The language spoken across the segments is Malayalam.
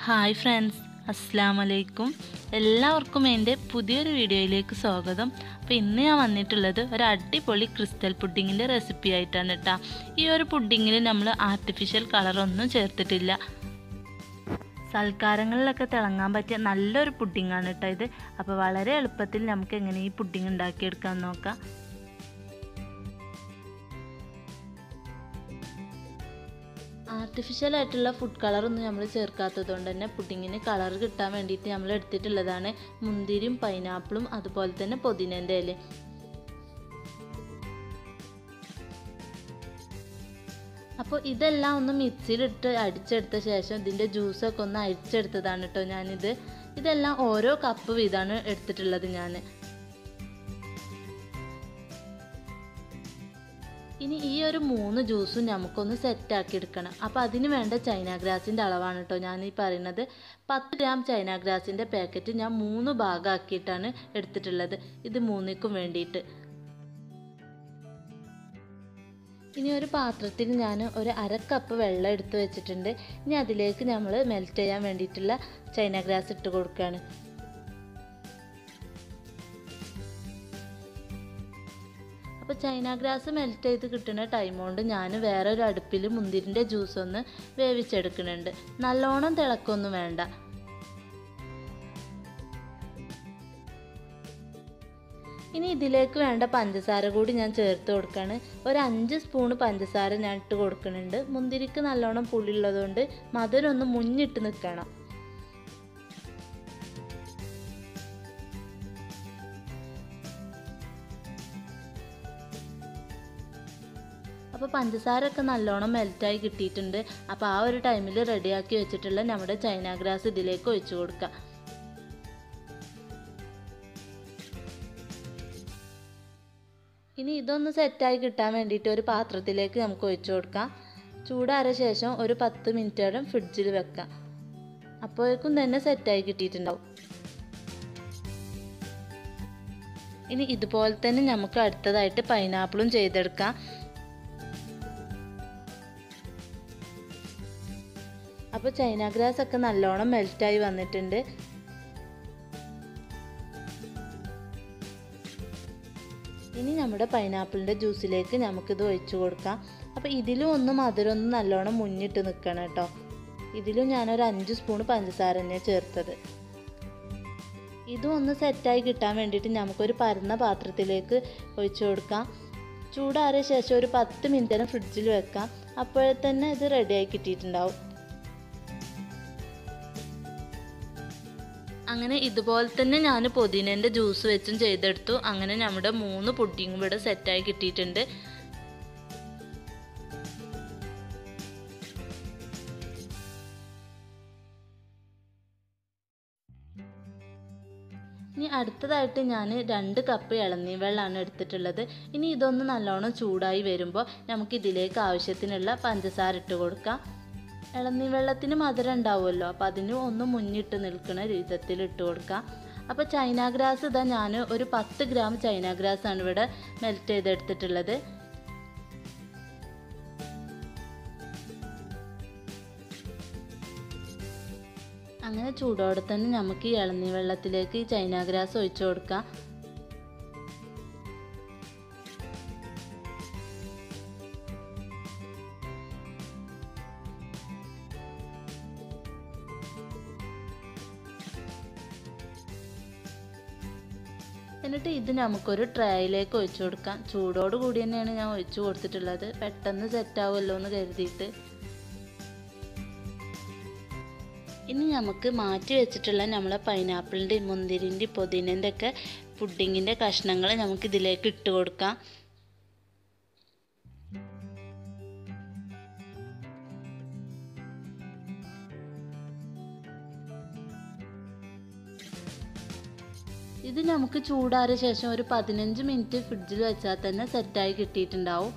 ഹായ് ഫ്രണ്ട്സ് അസ്സാം വലൈക്കും എല്ലാവർക്കും എൻ്റെ പുതിയൊരു വീഡിയോയിലേക്ക് സ്വാഗതം അപ്പോൾ ഇന്ന് ഞാൻ വന്നിട്ടുള്ളത് ഒരു അടിപൊളി ക്രിസ്റ്റൽ പുഡിങ്ങിൻ്റെ റെസിപ്പി ആയിട്ടാണ് കേട്ടോ ഈ ഒരു പുഡിങ്ങിൽ നമ്മൾ ആർട്ടിഫിഷ്യൽ കളറൊന്നും ചേർത്തിട്ടില്ല സൽക്കാരങ്ങളിലൊക്കെ തിളങ്ങാൻ പറ്റിയ നല്ലൊരു പുഡിങ്ങാണ് കേട്ടോ ഇത് അപ്പോൾ വളരെ എളുപ്പത്തിൽ നമുക്ക് എങ്ങനെ ഈ പുഡിങ് ഉണ്ടാക്കിയെടുക്കാൻ നോക്കാം ആർട്ടിഫിഷ്യൽ ആയിട്ടുള്ള ഫുഡ് കളറൊന്നും നമ്മൾ ചേർക്കാത്തത് കൊണ്ട് തന്നെ പുഡിങ്ങിന് കളർ കിട്ടാൻ വേണ്ടിയിട്ട് നമ്മൾ എടുത്തിട്ടുള്ളതാണ് മുന്തിരിയും പൈനാപ്പിളും അതുപോലെ തന്നെ പുതിനൻ്റെ ഇല അപ്പോൾ ഇതെല്ലാം ഒന്ന് മിക്സിയിലിട്ട് അടിച്ചെടുത്ത ശേഷം ഇതിൻ്റെ ജ്യൂസൊക്കെ ഒന്ന് അരിച്ചെടുത്തതാണ് കേട്ടോ ഞാനിത് ഇതെല്ലാം ഓരോ കപ്പ് വീതമാണ് എടുത്തിട്ടുള്ളത് ഞാൻ ഇനി ഈ ഒരു മൂന്ന് ജ്യൂസും നമുക്കൊന്ന് സെറ്റാക്കി എടുക്കണം അപ്പോൾ അതിന് വേണ്ട ചൈന ഗ്രാസിൻ്റെ അളവാണ് കേട്ടോ ഞാൻ ഈ പറയുന്നത് പത്ത് ഗ്രാം ചൈന ഗ്രാസിൻ്റെ പാക്കറ്റ് ഞാൻ മൂന്ന് ഭാഗമാക്കിയിട്ടാണ് എടുത്തിട്ടുള്ളത് ഇത് മൂന്നിക്കും വേണ്ടിയിട്ട് ഇനി ഒരു പാത്രത്തിൽ ഞാൻ ഒരു അര കപ്പ് വെള്ളം എടുത്ത് വെച്ചിട്ടുണ്ട് ഇനി അതിലേക്ക് നമ്മൾ മെൽറ്റ് ചെയ്യാൻ വേണ്ടിയിട്ടുള്ള ചൈന ഗ്രാസ് ഇട്ട് കൊടുക്കുകയാണ് അപ്പോൾ ചൈന ഗ്രാസ് മെൽറ്റ് ചെയ്ത് കിട്ടുന്ന ടൈം കൊണ്ട് ഞാൻ വേറെ ഒരു അടുപ്പിൽ മുന്തിരിൻ്റെ ജ്യൂസ് ഒന്ന് വേവിച്ചെടുക്കുന്നുണ്ട് നല്ലോണം തിളക്കൊന്നും വേണ്ട ഇനി ഇതിലേക്ക് വേണ്ട പഞ്ചസാര കൂടി ഞാൻ ചേർത്ത് കൊടുക്കുകയാണ് ഒരു അഞ്ച് സ്പൂണ് പഞ്ചസാര ഞാൻ ഇട്ട് കൊടുക്കുന്നുണ്ട് മുന്തിരിക്ക് നല്ലോണം പുളിയുള്ളതുകൊണ്ട് മധുരം ഒന്ന് മുന്നിട്ട് നിൽക്കണം അപ്പോൾ പഞ്ചസാരയൊക്കെ നല്ലോണം മെൽറ്റായി കിട്ടിയിട്ടുണ്ട് അപ്പോൾ ആ ഒരു ടൈമിൽ റെഡിയാക്കി വെച്ചിട്ടുള്ള നമ്മുടെ ചൈന ഗ്രാസ് ഇതിലേക്ക് ഒഴിച്ചു കൊടുക്കുക ഇനി ഇതൊന്ന് സെറ്റായി കിട്ടാൻ വേണ്ടിയിട്ട് ഒരു പാത്രത്തിലേക്ക് നമുക്ക് ഒഴിച്ചു കൊടുക്കാം ചൂടാറിയ ശേഷം ഒരു പത്ത് മിനിറ്റ് നേരം ഫ്രിഡ്ജിൽ വെക്കാം അപ്പോഴേക്കും തന്നെ സെറ്റായി കിട്ടിയിട്ടുണ്ടാവും ഇനി ഇതുപോലെ തന്നെ നമുക്ക് അടുത്തതായിട്ട് പൈനാപ്പിളും ചെയ്തെടുക്കാം അപ്പോൾ ചൈന ഗ്രാസ് ഒക്കെ നല്ലോണം മെൽറ്റായി വന്നിട്ടുണ്ട് ഇനി നമ്മുടെ പൈനാപ്പിളിൻ്റെ ജ്യൂസിലേക്ക് നമുക്കിത് ഒഴിച്ചു കൊടുക്കാം അപ്പോൾ ഇതിലും ഒന്ന് മധുരം ഒന്ന് നല്ലോണം മുന്നിട്ട് നിൽക്കണം കേട്ടോ ഇതിലും ഞാനൊരു അഞ്ച് സ്പൂൺ പഞ്ചസാര തന്നെ ചേർത്തത് ഇതും ഒന്ന് സെറ്റായി കിട്ടാൻ വേണ്ടിയിട്ട് നമുക്കൊരു പരന്ന പാത്രത്തിലേക്ക് ഒഴിച്ചു കൊടുക്കാം ചൂടാറിയ ശേഷം ഒരു പത്ത് മിനിറ്റ് ഫ്രിഡ്ജിൽ വെക്കാം അപ്പോഴേ തന്നെ ഇത് റെഡിയായി കിട്ടിയിട്ടുണ്ടാവും അങ്ങനെ ഇതുപോലെ തന്നെ ഞാൻ പുതിനേൻ്റെ ജ്യൂസ് വെച്ചും ചെയ്തെടുത്തു അങ്ങനെ നമ്മുടെ മൂന്ന് പുഡിങ്ങും ഇവിടെ സെറ്റായി കിട്ടിയിട്ടുണ്ട് ഇനി അടുത്തതായിട്ട് ഞാൻ രണ്ട് കപ്പ് ഇളനീ വെള്ളമാണ് എടുത്തിട്ടുള്ളത് ഇനി ഇതൊന്ന് നല്ലോണം ചൂടായി വരുമ്പോൾ നമുക്ക് ഇതിലേക്ക് ആവശ്യത്തിനുള്ള പഞ്ചസാര ഇട്ട് കൊടുക്കാം ഇളനീ വെള്ളത്തിന് മധുരം ഉണ്ടാവുമല്ലോ അപ്പോൾ അതിന് ഒന്ന് മുന്നിട്ട് നിൽക്കുന്ന വിധത്തിൽ ഇട്ട് കൊടുക്കാം അപ്പോൾ ചൈന ഗ്രാസ് ഇതാ ഞാൻ ഒരു പത്ത് ഗ്രാം ചൈന ഗ്രാസ് ആണ് ഇവിടെ മെൽറ്റ് ചെയ്തെടുത്തിട്ടുള്ളത് അങ്ങനെ ചൂടോടെ തന്നെ നമുക്ക് ഈ ഇളനീ വെള്ളത്തിലേക്ക് ഈ ചൈന ഗ്രാസ് ഒഴിച്ചു കൊടുക്കാം എന്നിട്ട് ഇത് നമുക്കൊരു ട്രേയിലേക്ക് ഒഴിച്ചു കൊടുക്കാം ചൂടോട് കൂടി തന്നെയാണ് ഞാൻ ഒഴിച്ചു കൊടുത്തിട്ടുള്ളത് പെട്ടെന്ന് സെറ്റ് ആവുമല്ലോ എന്ന് കരുതിയിട്ട് ഇനി നമുക്ക് മാറ്റി വെച്ചിട്ടുള്ള നമ്മളെ പൈനാപ്പിളിൻ്റെ മുന്തിരിൻ്റെ പുതിനൻ്റെ ഒക്കെ പുഡിങ്ങിൻ്റെ കഷ്ണങ്ങൾ നമുക്ക് ഇതിലേക്ക് ഇട്ട് കൊടുക്കാം ഇത് നമുക്ക് ചൂടാറിയ ശേഷം ഒരു പതിനഞ്ച് മിനിറ്റ് ഫ്രിഡ്ജിൽ വെച്ചാൽ തന്നെ സെറ്റായി കിട്ടിയിട്ടുണ്ടാവും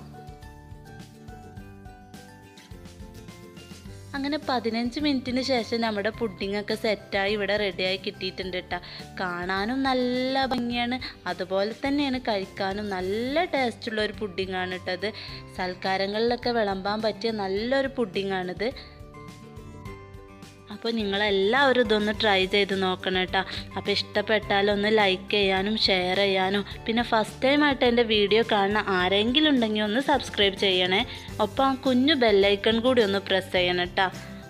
അങ്ങനെ പതിനഞ്ച് മിനിറ്റിന് ശേഷം നമ്മുടെ പുഡിംഗ് ഒക്കെ സെറ്റായി ഇവിടെ റെഡിയായി കിട്ടിയിട്ടുണ്ട് കേട്ടോ കാണാനും നല്ല ഭംഗിയാണ് അതുപോലെ തന്നെയാണ് കഴിക്കാനും നല്ല ടേസ്റ്റുള്ള ഒരു പുഡിങ്ങാണ് കേട്ടത് സൽക്കാരങ്ങളിലൊക്കെ വിളമ്പാൻ പറ്റിയ നല്ലൊരു പുഡിങ്ങാണിത് അപ്പോൾ നിങ്ങളെല്ലാവരും ഇതൊന്ന് ട്രൈ ചെയ്ത് നോക്കണം കേട്ടോ അപ്പോൾ ഇഷ്ടപ്പെട്ടാൽ ഒന്ന് ലൈക്ക് ചെയ്യാനും ഷെയർ ചെയ്യാനും പിന്നെ ഫസ്റ്റ് ടൈം ആയിട്ട് എൻ്റെ വീഡിയോ കാണുന്ന ആരെങ്കിലും ഉണ്ടെങ്കിൽ ഒന്ന് സബ്സ്ക്രൈബ് ചെയ്യണേ ഒപ്പം ആ കുഞ്ഞു ബെല്ലൈക്കൺ കൂടി ഒന്ന് പ്രസ് ചെയ്യണം കേട്ടോ